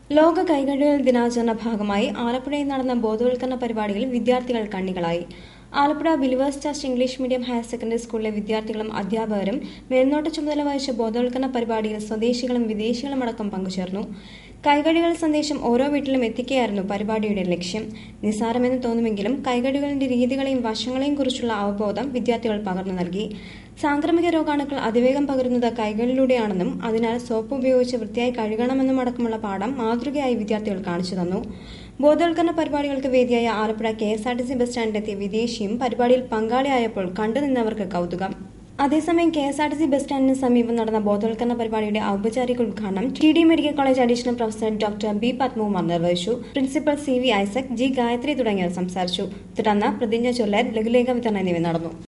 ലോക കൈകഴുകൽ ദിനാചരണ ഭാഗമായി ആലപ്പുഴയിൽ നടന്ന ബോധവൽക്കരണ പരിപാടിയിൽ വിദ്യാർത്ഥികൾ കണ്ണികളായി Alappuzha believers church English medium higher secondary സ്കൂളിലെ വിദ്യാർത്ഥികളും അധ്യാപകരും മേൽനോട്ട ചുമതല വഹിച്ച ബോധവൽക്കരണ പരിപാടിയിൽ സ്വദേശികളും വിദേശികളും അടക്കം പങ്കുചേർന്നു കൈകഴുകൽ സന്ദേശം ഓരോ വീട്ടിലും എത്തിക്കുകയായിരുന്നു പരിപാടിയുടെ ലക്ഷ്യം നിസ്സാരമെന്ന് തോന്നുമെങ്കിലും കൈകഴുകലിന്റെ രീതികളെയും വശങ്ങളെയും കുറിച്ചുള്ള അവബോധം വിദ്യാർത്ഥികൾ പകർന്നു നൽകി സാംക്രമിക രോഗാണുക്കൾ അതിവേഗം പകരുന്നത് കൈകളിലൂടെയാണെന്നും അതിനാൽ സോപ്പ് ഉപയോഗിച്ച് വൃത്തിയായി കഴുകണമെന്നും അടക്കമുള്ള പാഠം മാതൃകയായി വിദ്യാർത്ഥികൾ കാണിച്ചു തന്നു ബോധവൽക്കരണ പരിപാടികൾക്ക് വേദിയായ Alappuzha K S R T C bus സ്റ്റാൻഡിലെത്തിയ വിദേശിയും പരിപാടിയിൽ പങ്കാളിയായപ്പോൾ കണ്ടുനിന്നവർക്ക് കൗതുകം അതേസമയം K S R T C bus സ്റ്റാൻഡിന് സമീപം നടന്ന ബോധവൽക്കരണ പരിപാടിയുടെ ഔപചാരിക ഉദ്ഘാടനം T D medical college additional professor doctor B Padmakumar നിർവഹിച്ചു principal C V Isaac G Gayathri തുടങ്ങിയവർ സംസാരിച്ചു തുടർന്ന് പ്രതിജ്ഞ ചൊല്ലൽ ലഘുലേഖ വിതരണം എന്നിവ നടന്നു